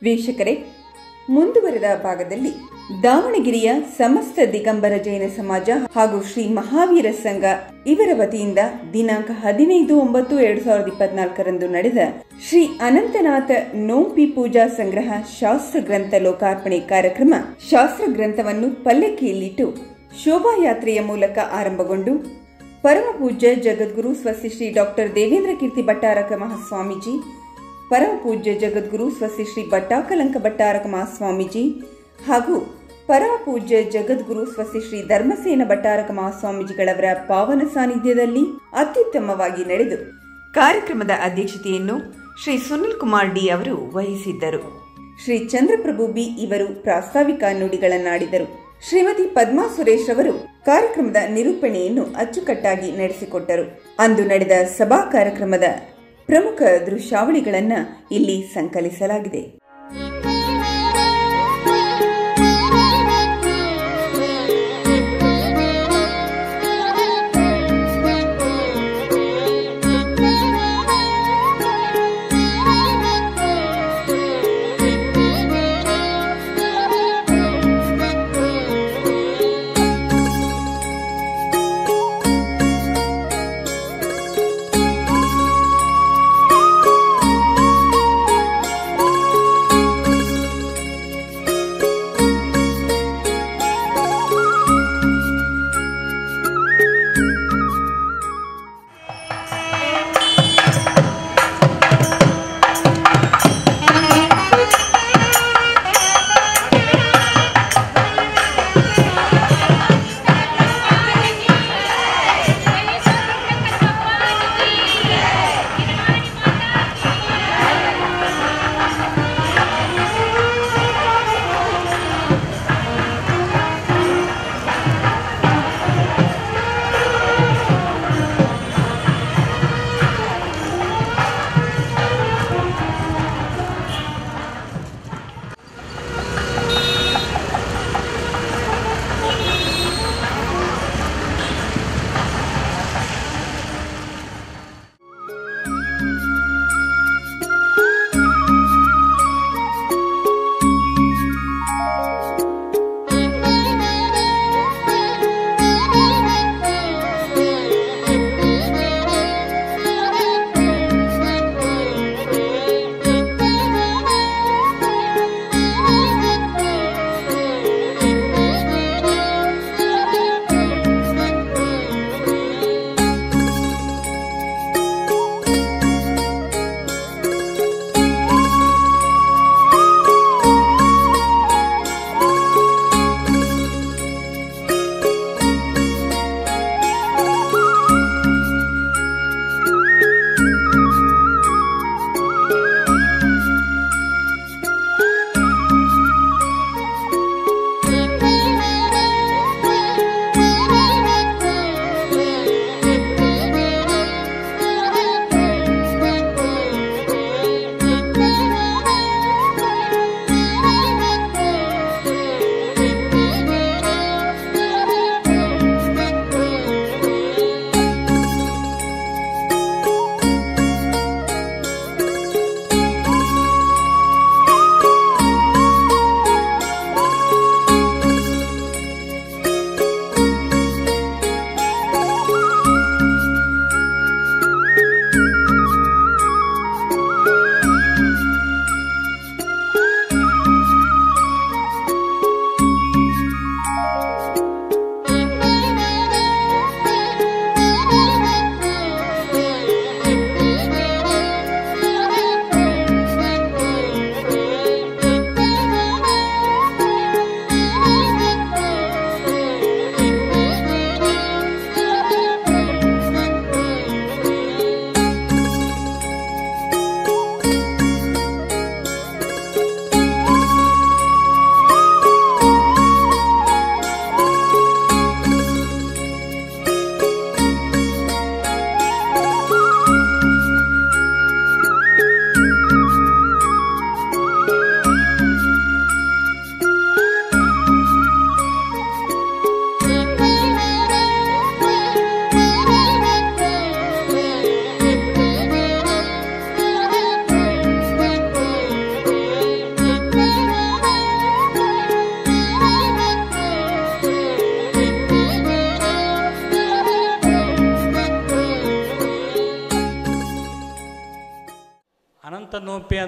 ವೀಕ್ಷಕರೇ ಮುಂದುವರೆದ ಭಾಗದಲ್ಲಿ ದಾವಣಗೆರೆಯ ಸಮಸ್ತ ದಿಗಂಬರ ಜೈನ ಸಮಾಜ ಹಾಗೂ ಶ್ರೀ ಮಹಾವೀರ ಸಂಘ ಇವರ ವತಿಯಿಂದ ದಿನಾಂಕ ಹದಿನೈದು ಒಂಬತ್ತು ಎರಡ್ ಸಾವಿರದ ಇಪ್ಪತ್ನಾಲ್ಕರಂದು ನಡೆದ ಶ್ರೀ ಅನಂತನಾಥ ನೋಂಪಿ ಪೂಜಾ ಸಂಗ್ರಹ ಶಾಸ್ತ್ರ ಗ್ರಂಥ ಲೋಕಾರ್ಪಣೆ ಕಾರ್ಯಕ್ರಮ ಶಾಸ್ತ್ರ ಗ್ರಂಥವನ್ನು ಪಲ್ಲಕ್ಕಿಯಲ್ಲಿಟ್ಟು ಶೋಭಾಯಾತ್ರೆಯ ಮೂಲಕ ಆರಂಭಗೊಂಡು ಪರಮ ಪೂಜ್ಯ ಜಗದ್ಗುರು ಸ್ವಸ್ತಿ ಶ್ರೀ ಡಾಕ್ಟರ್ ದೇವೇಂದ್ರ ಕೀರ್ತಿ ಭಟ್ಟಾರಕ ಮಹಾಸ್ವಾಮೀಜಿ ಪರಮ ಪೂಜ್ಯ ಜಗದ್ಗುರು ಸ್ವಸ್ತಿ ಶ್ರೀ ಭಟ್ಟಾಕಲಂಕ ಭಟ್ಟಾರಕ ಮಹಾಸ್ವಾಮೀಜಿ ಹಾಗೂ ಪರಮ ಪೂಜ್ಯ ಜಗದ್ಗುರು ಸ್ವಸ್ತಿ ಶ್ರೀ ಧರ್ಮಸೇನ ಭಟ್ಟಾರಕ ಮಹಾಸ್ವಾಮೀಜಿಗಳವರ ಪಾವನ ಸಾನ್ನಿಧ್ಯದಲ್ಲಿ ಅತ್ಯುತ್ತಮವಾಗಿ ನಡೆದು ಕಾರ್ಯಕ್ರಮದ ಅಧ್ಯಕ್ಷತೆಯನ್ನು ಶ್ರೀ ಸುನಿಲ್ ಕುಮಾರ್ ಡಿ ಅವರು ವಹಿಸಿದ್ದರು ಶ್ರೀ ಚಂದ್ರಪ್ರಭು ಬಿ ಇವರು ಪ್ರಾಸ್ತಾವಿಕ ನುಡಿಗಳನ್ನಾಡಿದರು ಶ್ರೀಮತಿ ಪದ್ಮಾ ಸುರೇಶ್ ಅವರು ಕಾರ್ಯಕ್ರಮದ ನಿರೂಪಣೆಯನ್ನು ಅಚ್ಚುಕಟ್ಟಾಗಿ ನಡೆಸಿಕೊಟ್ಟರು ಅಂದು ನಡೆದ ಸಭಾ ಕಾರ್ಯಕ್ರಮದ ಪ್ರಮುಖ ದೃಶ್ಯಾವಳಿಗಳನ್ನ ಇಲ್ಲಿ ಸಂಕಲಿಸಲಾಗಿದೆ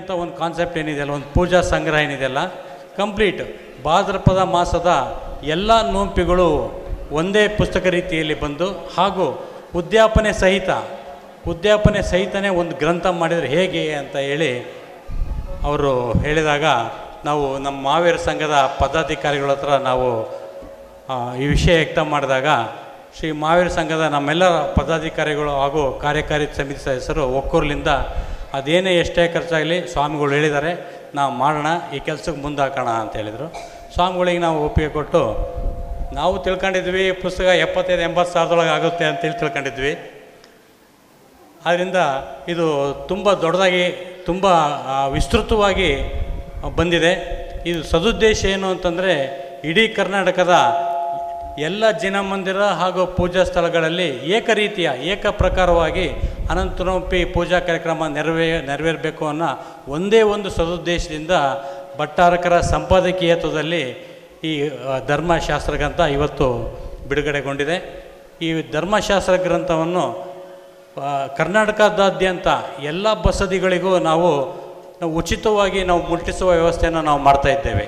ಅಂತ ಒಂದು ಕಾನ್ಸೆಪ್ಟ್ ಏನಿದೆಯಲ್ಲ ಒಂದು ಪೂಜಾ ಸಂಗ್ರಹ ಏನಿದೆಯಲ್ಲ ಕಂಪ್ಲೀಟ್ ಭಾದ್ರಪದ ಮಾಸದ ಎಲ್ಲ ನೋಂಪಿಗಳು ಒಂದೇ ಪುಸ್ತಕ ರೀತಿಯಲ್ಲಿ ಬಂದು ಹಾಗೂ ಉದ್ಯಾಪನೆ ಸಹಿತ ಉದ್ಯಾಪನೆ ಸಹಿತನೇ ಒಂದು ಗ್ರಂಥ ಮಾಡಿದರೆ ಹೇಗೆ ಅಂತ ಹೇಳಿ ಅವರು ಹೇಳಿದಾಗ ನಾವು ನಮ್ಮ ಮಾವೇರ ಸಂಘದ ಪದಾಧಿಕಾರಿಗಳ ಹತ್ರ ನಾವು ಆ, ಈ ವಿಷಯ ವ್ಯಕ್ತ ಮಾಡಿದಾಗ ಶ್ರೀ ಮಾವೇರ ಸಂಘದ ನಮ್ಮೆಲ್ಲ ಪದಾಧಿಕಾರಿಗಳು ಹಾಗೂ ಕಾರ್ಯಕಾರಿ ಸಮಿತಿ ಸದಸ್ಯರು ಒಕ್ಕೂರ್ಲಿಂದ ಅದೇನೇ ಎಷ್ಟೇ ಖರ್ಚಾಗಲಿ ಸ್ವಾಮಿಗಳು ಹೇಳಿದ್ದಾರೆ ನಾವು ಮಾಡೋಣ ಈ ಕೆಲಸಕ್ಕೆ ಮುಂದಾಕೋಣ ಅಂತ ಹೇಳಿದರು ಸ್ವಾಮಿಗಳಿಗೆ ನಾವು ಒಪ್ಪಿಗೆ ಕೊಟ್ಟು ನಾವು ತಿಳ್ಕೊಂಡಿದ್ವಿ ಪುಸ್ತಕ ಎಪ್ಪತ್ತೈದು ಎಂಬತ್ತು ಸಾವಿರದೊಳಗೆ ಆಗುತ್ತೆ ಅಂತೇಳಿ ತಿಳ್ಕೊಂಡಿದ್ವಿ ಆದ್ದರಿಂದ ಇದು ತುಂಬ ದೊಡ್ಡದಾಗಿ ತುಂಬ ಆ, ವಿಸ್ತೃತವಾಗಿ ಬಂದಿದೆ ಇದು ಸದುದ್ದೇಶ ಏನು ಅಂತಂದರೆ ಇಡೀ ಕರ್ನಾಟಕದ ಎಲ್ಲ ಜಿನ ಮಂದಿರ ಹಾಗೂ ಪೂಜಾ ಸ್ಥಳಗಳಲ್ಲಿ ಏಕ ರೀತಿಯ ಏಕ ಪ್ರಕಾರವಾಗಿ ಅನಂತನೋಪಿ ಪೂಜಾ ಕಾರ್ಯಕ್ರಮ ನೆರವೇ ನೆರವೇರಬೇಕು ಅನ್ನೋ ಒಂದೇ ಒಂದು ಸದುದ್ದೇಶದಿಂದ ಭಟ್ಟಾರಕರ ಸಂಪಾದಕೀಯತ್ವದಲ್ಲಿ ಈ ಆ, ಧರ್ಮಶಾಸ್ತ್ರ ಗ್ರಂಥ ಇವತ್ತು ಬಿಡುಗಡೆಗೊಂಡಿದೆ ಈ ಧರ್ಮಶಾಸ್ತ್ರ ಗ್ರಂಥವನ್ನು ಆ, ಕರ್ನಾಟಕದಾದ್ಯಂತ ಎಲ್ಲ ಬಸದಿಗಳಿಗೂ ನಾವು ನಾವು ಉಚಿತವಾಗಿ ನಾವು ಮುಟ್ಟಿಸುವ ವ್ಯವಸ್ಥೆಯನ್ನು ನಾವು ಮಾಡ್ತಾ ಇದ್ದೇವೆ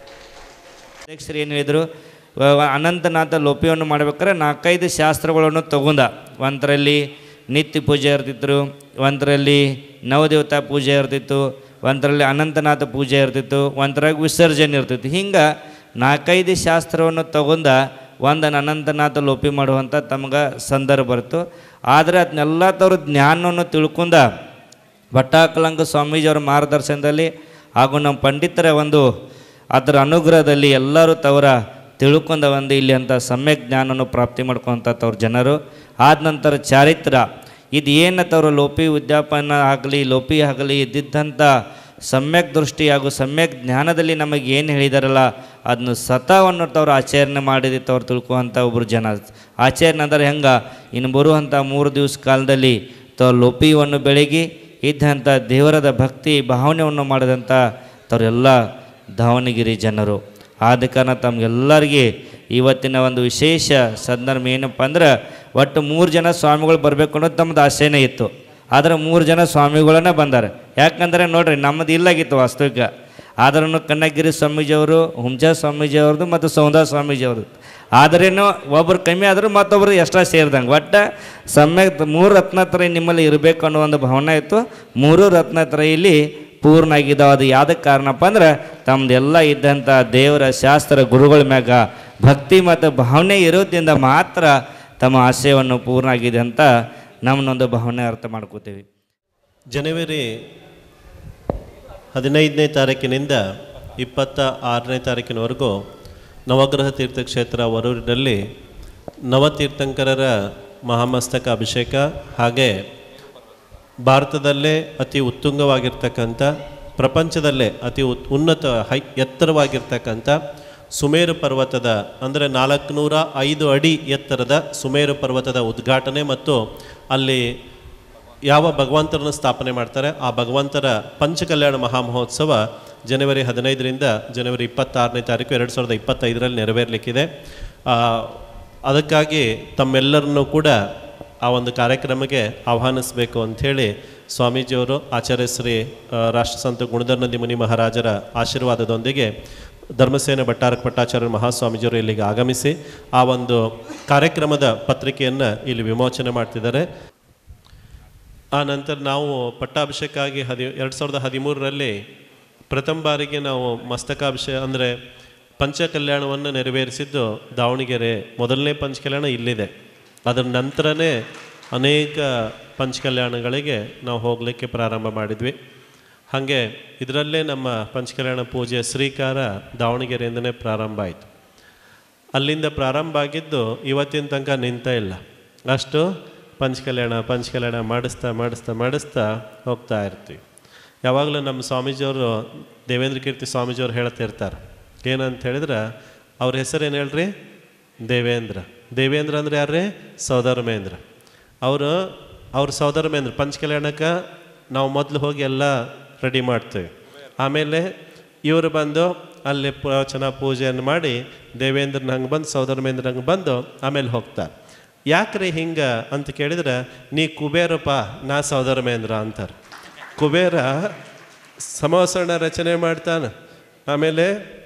ಅಧ್ಯಕ್ಷರು ಏನು ಹೇಳಿದರು ಅನಂತನಾಥ ಲೋಪಿಯನ್ನು ಮಾಡ್ಬೇಕಾದ್ರೆ ನಾಲ್ಕೈದು ಶಾಸ್ತ್ರಗಳನ್ನು ತಗೊಂಡ ಒಂದರಲ್ಲಿ ನಿತ್ಯ ಪೂಜೆ ಇರ್ತಿತ್ತು ಒಂದರಲ್ಲಿ ನವದೇವತಾ ಪೂಜೆ ಇರ್ತಿತ್ತು ಒಂದರಲ್ಲಿ ಅನಂತನಾಥ ಪೂಜೆ ಇರ್ತಿತ್ತು ಒಂದರಾಗ ವಿಸರ್ಜನೆ ಇರ್ತಿತ್ತು ಹಿಂಗೆ ನಾಲ್ಕೈದು ಶಾಸ್ತ್ರವನ್ನು ತಗೊಂಡ ಒಂದನ್ನು ಅನಂತನಾಥ ಲೋಪಿ ಮಾಡುವಂಥ ತಮ್ಗೆ ಸಂದರ್ಭ ಬರ್ತು ಆದರೆ ಅದನ್ನೆಲ್ಲ ತವ್ರ ಜ್ಞಾನವನ್ನು ತಿಳ್ಕೊಂಡ ಭಟ್ಟಾಕಲಂಗ ಸ್ವಾಮೀಜಿಯವರ ಮಾರ್ಗದರ್ಶನದಲ್ಲಿ ಹಾಗೂ ನಮ್ಮ ಪಂಡಿತರ ಒಂದು ಅದರ ಅನುಗ್ರಹದಲ್ಲಿ ಎಲ್ಲರೂ ತವರ ತಿಳ್ಕೊಂಡ ಒಂದು ಇಲ್ಲಿ ಅಂತ ಸಮ್ಯಕ್ ಜ್ಞಾನವನ್ನು ಪ್ರಾಪ್ತಿ ಮಾಡ್ಕೊಂತ ತವ್ರ ಜನರು ಆದ ನಂತರ ಚಾರಿತ್ರ ಇದು ಏನು ತವ್ರ ಲೋಪಿ ಉದ್ಯಾಪನ ಆಗಲಿ ಲೋಪಿ ಆಗಲಿ ಇದ್ದಿದ್ದಂಥ ಸಮ್ಯಕ್ ದೃಷ್ಟಿ ಹಾಗೂ ಸಮ್ಯಕ್ ಜ್ಞಾನದಲ್ಲಿ ನಮಗೆ ಏನು ಹೇಳಿದಾರಲ್ಲ ಅದನ್ನು ಸತವನ್ನು ತವ್ರು ಆಚರಣೆ ಮಾಡಿದಿತ್ತು ಅವ್ರು ತಿಳ್ಕೊವಂಥ ಒಬ್ಬರು ಜನ ಆಚರಣೆ ಅಂದರೆ ಹೆಂಗೆ ಇನ್ನು ಬರುವಂಥ ಮೂರು ದಿವಸ ಕಾಲದಲ್ಲಿ ತವ್ರ ಲೋಪಿಯನ್ನು ಬೆಳಗಿ ಇದ್ದಂಥ ದೇವರದ ಭಕ್ತಿ ಭಾವನೆಯನ್ನು ಮಾಡಿದಂಥ ತವರೆಲ್ಲ ದಾವಣಗೆರೆ ಜನರು ಆದ ಕಾರಣ ತಮಗೆಲ್ಲರಿಗೆ ಇವತ್ತಿನ ಒಂದು ವಿಶೇಷ ಸಂದರ್ಭ ಏನಪ್ಪ ಅಂದ್ರೆ ಒಟ್ಟು ಮೂರು ಜನ ಸ್ವಾಮಿಗಳು ಬರಬೇಕು ಅನ್ನೋದು ತಮ್ಮದು ಆಸೆನೇ ಇತ್ತು ಆದರೆ ಮೂರು ಜನ ಸ್ವಾಮಿಗಳನ್ನ ಬಂದಾರೆ ಯಾಕಂದರೆ ನೋಡ್ರಿ ನಮ್ಮದು ಇಲ್ಲಾಗಿತ್ತು ವಾಸ್ತವಿಕ ಆದ್ರೂ ಕನ್ನಗಿರಿ ಸ್ವಾಮೀಜಿಯವರು ಹುಂಜಾ ಸ್ವಾಮೀಜಿಯವ್ರದ್ದು ಮತ್ತು ಸೌಂದಾ ಸ್ವಾಮೀಜಿಯವ್ರದ್ದು ಆದ್ರೇನು ಒಬ್ಬರು ಕಮ್ಮಿ ಆದರೂ ಮತ್ತೊಬ್ಬರು ಎಕ್ಸ್ಟ್ರಾ ಸೇರಿದಂಗೆ ಒಟ್ಟು ಸಮ್ಯಕ್ ಮೂರು ರತ್ನತ್ರಯ ನಿಮ್ಮಲ್ಲಿ ಇರಬೇಕು ಅನ್ನೋ ಒಂದು ಭಾವನೆ ಇತ್ತು ಮೂರು ರತ್ನತ್ರಯ ಇಲ್ಲಿ ಪೂರ್ಣ ಆಗಿದ್ದಾವೆ ಅದು ಯಾವುದಕ್ಕೆ ಕಾರಣಪ್ಪ ಅಂದ್ರೆ ತಮ್ಮದೆಲ್ಲ ಇದ್ದಂಥ ದೇವರ ಶಾಸ್ತ್ರ ಗುರುಗಳ ಮ್ಯಾಗ ಭಕ್ತಿ ಮತ್ತು ಭಾವನೆ ಇರೋದ್ರಿಂದ ಮಾತ್ರ ತಮ್ಮ ಆಶಯವನ್ನು ಪೂರ್ಣ ಆಗಿದೆ ಅಂತ ನಮ್ಮನ್ನೊಂದು ಭಾವನೆ ಅರ್ಥ ಮಾಡ್ಕೋತೀವಿ ಜನವರಿ ಹದಿನೈದನೇ ತಾರೀಕಿನಿಂದ ಇಪ್ಪತ್ತ ಆರನೇ ತಾರೀಕಿನವರೆಗೂ ನವಗ್ರಹ ತೀರ್ಥಕ್ಷೇತ್ರ ವರೂರಿನಲ್ಲಿ ನವತೀರ್ಥಂಕರರ ಮಹಾಮಸ್ತಕ ಅಭಿಷೇಕ ಹಾಗೆ ಭಾರತದಲ್ಲೇ ಅತಿ ಉತ್ತುಂಗವಾಗಿರ್ತಕ್ಕಂಥ ಪ್ರಪಂಚದಲ್ಲೇ ಅತಿ ಉತ್ ಉನ್ನತ ಹೈ ಎತ್ತರವಾಗಿರ್ತಕ್ಕಂಥ ಸುಮೇರು ಪರ್ವತದ ಅಂದರೆ ನಾಲ್ಕುನೂರ ಐದು ಅಡಿ ಎತ್ತರದ ಸುಮೇರು ಪರ್ವತದ ಉದ್ಘಾಟನೆ ಮತ್ತು ಅಲ್ಲಿ ಯಾವ ಭಗವಂತರನ್ನು ಸ್ಥಾಪನೆ ಮಾಡ್ತಾರೆ ಆ ಭಗವಂತರ ಪಂಚಕಲ್ಯಾಣ ಮಹಾಮಹೋತ್ಸವ ಜನವರಿ ಹದಿನೈದರಿಂದ ಜನವರಿ ಇಪ್ಪತ್ತಾರನೇ ತಾರೀಕು ಎರಡು ಸಾವಿರದ ಇಪ್ಪತ್ತೈದರಲ್ಲಿ ನೆರವೇರಲಿಕ್ಕಿದೆ ಆ, ಅದಕ್ಕಾಗಿ ತಮ್ಮೆಲ್ಲರನ್ನೂ ಕೂಡ ಆ ಒಂದು ಕಾರ್ಯಕ್ರಮಕ್ಕೆ ಆಹ್ವಾನಿಸಬೇಕು ಅಂಥೇಳಿ ಸ್ವಾಮೀಜಿಯವರು ಆಚಾರ್ಯ ಶ್ರೀ ಆ, ರಾಷ್ಟ್ರಸಂತ ಗುಣಧರ್ನಂದಿ ಮುನಿ ಮಹಾರಾಜರ ಆಶೀರ್ವಾದದೊಂದಿಗೆ ಧರ್ಮಸೇನ ಭಟ್ಟಾರಕ ಪಟ್ಟಾಚಾರ್ಯ ಮಹಾಸ್ವಾಮೀಜಿಯವರು ಇಲ್ಲಿಗೆ ಆಗಮಿಸಿ ಆ ಒಂದು ಕಾರ್ಯಕ್ರಮದ ಪತ್ರಿಕೆಯನ್ನು ಇಲ್ಲಿ ವಿಮೋಚನೆ ಮಾಡ್ತಿದ್ದಾರೆ ಆ ನಂತರ ನಾವು ಪಟ್ಟಾಭಿಷೇಕ ಆಗಿ ಹದಿ ಎರಡು ಸಾವಿರದ ಹದಿಮೂರರಲ್ಲಿ ಪ್ರಥಮ ಬಾರಿಗೆ ನಾವು ಮಸ್ತಕಾಭಿಷೇಕ ಅಂದರೆ ಪಂಚಕಲ್ಯಾಣವನ್ನು ನೆರವೇರಿಸಿದ್ದು ದಾವಣಗೆರೆ ಮೊದಲನೇ ಪಂಚಕಲ್ಯಾಣ ಇಲ್ಲಿದೆ ಅದರ ನಂತರನೇ ಅನೇಕ ಪಂಚಕಲ್ಯಾಣಗಳಿಗೆ ನಾವು ಹೋಗಲಿಕ್ಕೆ ಪ್ರಾರಂಭ ಮಾಡಿದ್ವಿ ಹಾಗೆ ಇದರಲ್ಲೇ ನಮ್ಮ ಪಂಚಕಲ್ಯಾಣ ಪೂಜೆಯ ಶ್ರೀಕಾರ ದಾವಣಗೆರೆಯಿಂದನೇ ಪ್ರಾರಂಭ ಆಯಿತು ಅಲ್ಲಿಂದ ಪ್ರಾರಂಭ ಆಗಿದ್ದು ಇವತ್ತಿನ ತನಕ ನಿಂತ ಇಲ್ಲ ಅಷ್ಟು ಪಂಚಕಲ್ಯಾಣ ಪಂಚಕಲ್ಯಾಣ ಮಾಡಿಸ್ತಾ ಮಾಡಿಸ್ತಾ ಮಾಡಿಸ್ತಾ ಹೋಗ್ತಾ ಇರ್ತೀವಿ ಯಾವಾಗಲೂ ನಮ್ಮ ಸ್ವಾಮೀಜಿಯವರು ದೇವೇಂದ್ರ ಕೀರ್ತಿ ಸ್ವಾಮೀಜಿಯವರು ಹೇಳ್ತಾ ಇರ್ತಾರೆ ಏನಂತ ಹೇಳಿದ್ರೆ ಅವ್ರ ಹೆಸರು ಏನು ಹೇಳ್ರಿ ದೇವೇಂದ್ರ ದೇವೇಂದ್ರ ಅಂದ್ರೆ ಯಾರ್ರೀ ಸೌಧರ್ಮೇಂದ್ರ ಅವರು ಅವ್ರ ಸೌಧರ್ಮೇಂದ್ರ ಪಂಚಕಲ್ಯಾಣಕ್ಕೆ ನಾವು ಮೊದಲು ಹೋಗಿ ಎಲ್ಲ ರೆಡಿ ಮಾಡ್ತೇವೆ ಆಮೇಲೆ ಇವರು ಬಂದು ಅಲ್ಲಿ ಪ್ರವಚನ ಪೂಜೆಯನ್ನು ಮಾಡಿ ದೇವೇಂದ್ರನ ಹಂಗೆ ಬಂದು ಸೌಧರ್ಮೇಂದ್ರ ಹಂಗೆ ಬಂದು ಆಮೇಲೆ ಹೋಗ್ತಾರೆ ಯಾಕ್ರಿ ಹಿಂಗೆ ಅಂತ ಕೇಳಿದ್ರೆ ನೀ ಕುಬೇರಪ್ಪ ನಾ ಸೌಧರ್ಮೇಂದ್ರ ಅಂತಾರೆ ಕುಬೇರ ಸಮವಸರಣ ರಚನೆ ಮಾಡ್ತಾನೆ ಆಮೇಲೆ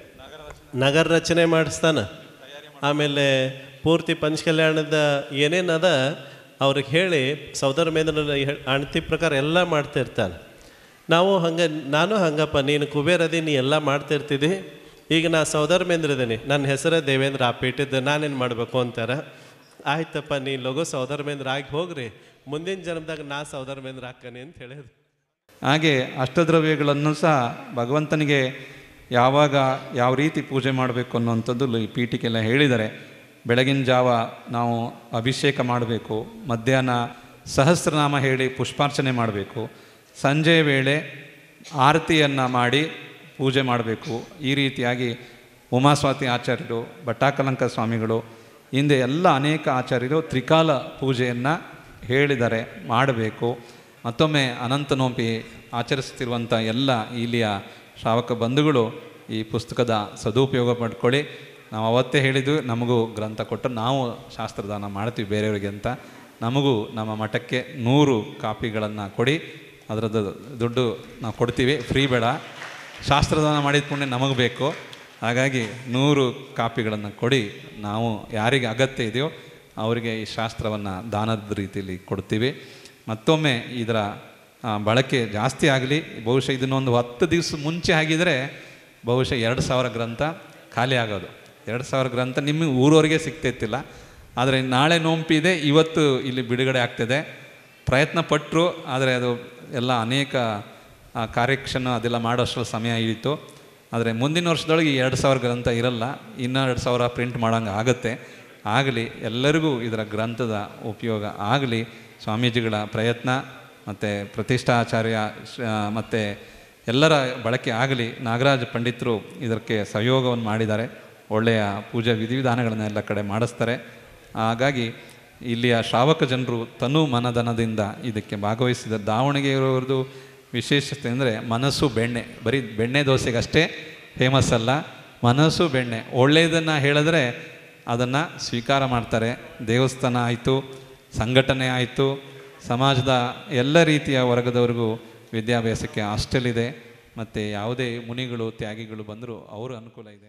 ನಗರ ರಚನೆ ಮಾಡಿಸ್ತಾನೆ ಆಮೇಲೆ ಪೂರ್ತಿ ಪಂಚಕಲ್ಯಾಣದ ಏನೇನದ ಅವ್ರಿಗೆ ಹೇಳಿ ಸೌದರ ಮೇದನ ಅಣತಿ ಪ್ರಕಾರ ಎಲ್ಲ ಮಾಡ್ತಾ ಇರ್ತಾನೆ ನಾವು ಹಂಗೆ ನಾನು ಹಂಗಪ್ಪ ನೀನು ಕುಬೇರದಿ ನೀ ಎಲ್ಲ ಮಾಡ್ತಾ ಇರ್ತಿದ್ದಿ ಈಗ ನಾ ಸೌದರ ಮೇಂದ್ರ ಇದ್ದೀನಿ ನನ್ನ ಹೆಸರೇ ದೇವೇಂದ್ರ ಆಪೀಟಿದ್ದೆ ನಾನೇನು ಮಾಡಬೇಕು ಅಂತಾರೆ ಆಯ್ತಪ್ಪ ನೀ ಲಗು ಸೌದರ ಮೇಂದ್ರ ಆಗಿ ಹೋಗ್ರಿ ಮುಂದಿನ ಜನ್ಮದಾಗ ನಾ ಸೌದರ ಮೇಂದ್ರ ಹಾಕನಿ ಅಂತ ಹೇಳಿದ್ರು ಹಾಗೆ ಅಷ್ಟದ್ರವ್ಯಗಳನ್ನು ಸಹ ಭಗವಂತನಿಗೆ ಯಾವಾಗ ಯಾವ ರೀತಿ ಪೂಜೆ ಮಾಡಬೇಕು ಅನ್ನುವಂಥದ್ದು ಈ ಪೀಠಿಕೆಲ್ಲ ಹೇಳಿದ್ದಾರೆ ಬೆಳಗಿನ ಜಾವ ನಾವು ಅಭಿಷೇಕ ಮಾಡಬೇಕು ಮಧ್ಯಾಹ್ನ ಸಹಸ್ರನಾಮ ಹೇಳಿ ಪುಷ್ಪಾರ್ಚನೆ ಮಾಡಬೇಕು ಸಂಜೆ ವೇಳೆ ಆರತಿಯನ್ನು ಮಾಡಿ ಪೂಜೆ ಮಾಡಬೇಕು ಈ ರೀತಿಯಾಗಿ ಉಮಾಸ್ವಾತಿ ಆಚಾರ್ಯರು ಭಟ್ಟಾಕಲಂಕ ಸ್ವಾಮಿಗಳು ಹಿಂದೆ ಎಲ್ಲ ಅನೇಕ ಆಚಾರ್ಯರು ತ್ರಿಕಾಲ ಪೂಜೆಯನ್ನು ಹೇಳಿದ್ದಾರೆ ಮಾಡಬೇಕು ಮತ್ತೊಮ್ಮೆ ಅನಂತ ನೋಂಪಿ ಆಚರಿಸ್ತಿರುವಂಥ ಎಲ್ಲ ಇಲ್ಲಿಯ ಶ್ರಾವಕ ಬಂಧುಗಳು ಈ ಪುಸ್ತಕದ ಸದುಪಯೋಗ ಪಡ್ಕೊಳ್ಳಿ ನಾವು ಅವತ್ತೇ ಹೇಳಿದ್ವಿ ನಮಗೂ ಗ್ರಂಥ ಕೊಟ್ಟು ನಾವು ಶಾಸ್ತ್ರದಾನ ಮಾಡ್ತೀವಿ ಬೇರೆಯವರಿಗೆ ಅಂತ ನಮಗೂ ನಮ್ಮ ಮಠಕ್ಕೆ ನೂರು ಕಾಪಿಗಳನ್ನು ಕೊಡಿ ಅದರದ್ದು ದುಡ್ಡು ನಾವು ಕೊಡ್ತೀವಿ ಫ್ರೀ ಬೇಡ ಶಾಸ್ತ್ರದಾನ ಮಾಡಿದ ಪುಣ್ಯ ನಮಗೆ ಬೇಕು ಹಾಗಾಗಿ ನೂರು ಕಾಪಿಗಳನ್ನು ಕೊಡಿ ನಾವು ಯಾರಿಗೆ ಅಗತ್ಯ ಇದೆಯೋ ಅವರಿಗೆ ಈ ಶಾಸ್ತ್ರವನ್ನು ದಾನದ ರೀತಿಯಲ್ಲಿ ಕೊಡ್ತೀವಿ ಮತ್ತೊಮ್ಮೆ ಇದರ ಆ, ಬಳಕೆ ಜಾಸ್ತಿ ಆಗಲಿ ಬಹುಶಃ ಇದನ್ನೊಂದು ಹತ್ತು ದಿವಸ ಮುಂಚೆ ಆಗಿದರೆ ಬಹುಶಃ ಎರಡು ಸಾವಿರ ಗ್ರಂಥ ಖಾಲಿ ಆಗೋದು ಎರಡು ಸಾವಿರ ಗ್ರಂಥ ನಿಮಗೆ ಊರವರೆಗೆ ಸಿಗ್ತಿತ್ತಿಲ್ಲ ಆದರೆ ನಾಳೆ ನೋಂಪಿದೆ ಇವತ್ತು ಇಲ್ಲಿ ಬಿಡುಗಡೆ ಆಗ್ತಿದೆ ಪ್ರಯತ್ನ ಪಟ್ಟರು ಆದರೆ ಅದು ಎಲ್ಲ ಅನೇಕ ಆ, ಕಾರ್ಯಕ್ಷಣ ಅದೆಲ್ಲ ಮಾಡೋಷ್ಟರಲ್ಲಿ ಸಮಯ ಹಿಡಿತು ಆದರೆ ಮುಂದಿನ ವರ್ಷದೊಳಗೆ ಈ ಎರಡು ಸಾವಿರ ಗ್ರಂಥ ಇರಲ್ಲ ಇನ್ನೂ ಎರಡು ಸಾವಿರ ಪ್ರಿಂಟ್ ಮಾಡೋಂಗೆ ಆಗುತ್ತೆ ಆಗಲಿ ಎಲ್ಲರಿಗೂ ಇದರ ಗ್ರಂಥದ ಉಪಯೋಗ ಆಗಲಿ ಸ್ವಾಮೀಜಿಗಳ ಪ್ರಯತ್ನ ಮತ್ತು ಪ್ರತಿಷ್ಠಾಚಾರ್ಯ ಮತ್ತು ಎಲ್ಲರ ಬಳಕೆ ಆಗಲಿ ನಾಗರಾಜ ಪಂಡಿತರು ಇದಕ್ಕೆ ಸಹಯೋಗವನ್ನು ಮಾಡಿದ್ದಾರೆ ಒಳ್ಳೆಯ ಪೂಜಾ ವಿಧಿವಿಧಾನಗಳನ್ನು ಎಲ್ಲ ಕಡೆ ಮಾಡಿಸ್ತಾರೆ ಹಾಗಾಗಿ ಇಲ್ಲಿಯ ಶ್ರಾವಕ ಜನರು ತನು ಮನದನದಿಂದ ಇದಕ್ಕೆ ಭಾಗವಹಿಸಿದ ದಾವಣಗೆರೆಯವ್ರದ್ದು ವಿಶೇಷತೆ ಅಂದರೆ ಮನಸ್ಸು ಬೆಣ್ಣೆ ಬರೀ ಬೆಣ್ಣೆ ದೋಸೆಗಷ್ಟೇ ಫೇಮಸ್ ಅಲ್ಲ ಮನಸ್ಸು ಬೆಣ್ಣೆ ಒಳ್ಳೆಯದನ್ನು ಹೇಳಿದ್ರೆ ಅದನ್ನು ಸ್ವೀಕಾರ ಮಾಡ್ತಾರೆ ದೇವಸ್ಥಾನ ಆಯಿತು ಸಂಘಟನೆ ಆಯಿತು ಸಮಾಜದ ಎಲ್ಲ ರೀತಿಯ ವರ್ಗದವರಿಗೂ ವಿದ್ಯಾಭ್ಯಾಸಕ್ಕೆ ಹಾಸ್ಟೆಲ್ ಇದೆ ಮತ್ತು ಯಾವುದೇ ಮುನಿಗಳು ತ್ಯಾಗಿಗಳು ಬಂದರೂ ಅವರು ಅನುಕೂಲ ಇದೆ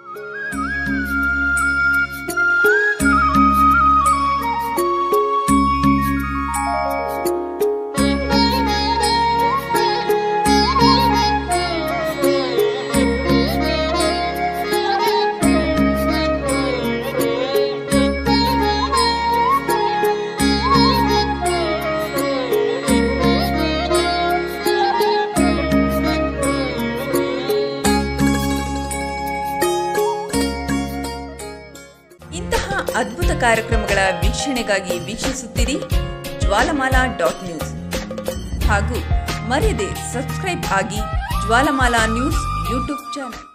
ಇಂತಹ ಅದ್ಭುತ ಕಾರ್ಯಕ್ರಮಗಳ ವೀಕ್ಷಣೆಗಾಗಿ ವೀಕ್ಷಿಸುತ್ತೀರಿ ಜ್ವಾಲಮಾಲಾ ಡಾಟ್ ನ್ಯೂಸ್ ಹಾಗೂ ಮರೆಯದೆ ಸಬ್ಸ್ಕ್ರೈಬ್ ಆಗಿ ಜ್ವಾಲಮಾಲಾ ನ್ಯೂಸ್ ಯೂಟ್ಯೂಬ್ ಚಾನಲ್